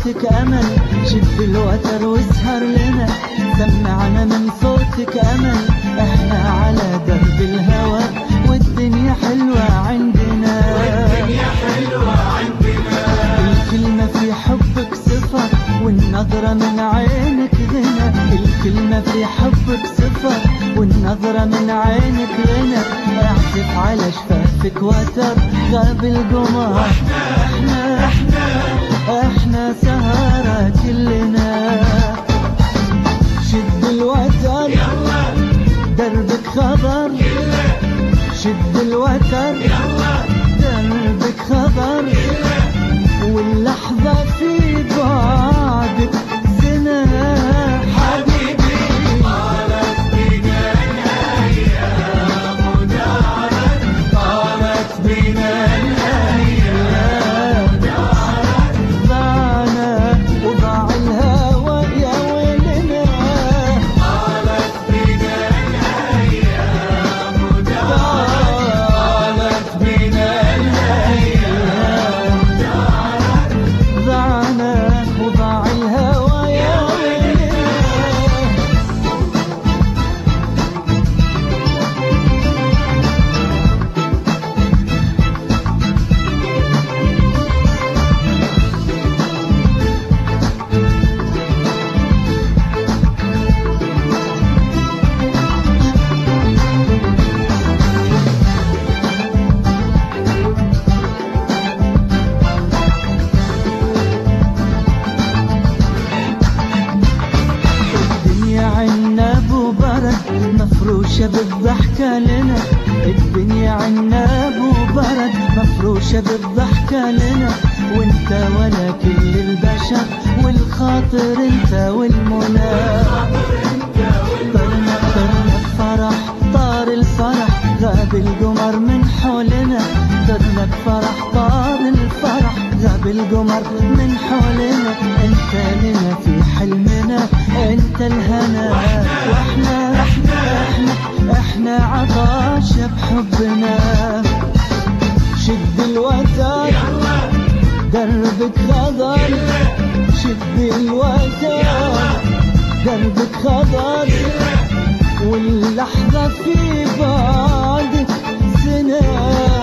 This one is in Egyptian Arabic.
صوتك أمل شد الوتر واسهر لنا سمعنا من صوتك أمل احنا على درب الهوى والدنيا حلوة عندنا والدنيا حلوة عندنا الكلمة في حبك صفة والنظرة من عينك غنى الكلمة في حبك صفة والنظرة من عينك غنى اعزف على شفافك وتر غاب القمر احنا احنا احنا سهرة كلنا شد الوتر يلا دربك خبر كله شد الوتر يلا دربك خبر واللحظة في بعدك سنة حبيبي طالت بنا الأيام ودارت طالت بنا الأيام ضعنا وضاع الهوى يا ويلنا طالت بنا الأيام ودارت طالت بنا الأيام ضعنا وضاع الهوى يا ويلنا الدنيا عناب وبرد مفروشة بالضحكة لنا الدنيا عناب وبرد مفروشة بالضحكة لنا وانت ولا كل البشر والخاطر انت والمنى طرنا طرنا فرح طار الفرح غاب القمر من حولنا طرنا فرح طار الفرح غاب القمر من حولنا انت لنا في حلمنا انت الهنا واحنا احنا احنا احنا عطاش بحبنا شد الوتر يلا دربك غدر شد الوتر دربك خضر واللحظة في بعدك سنة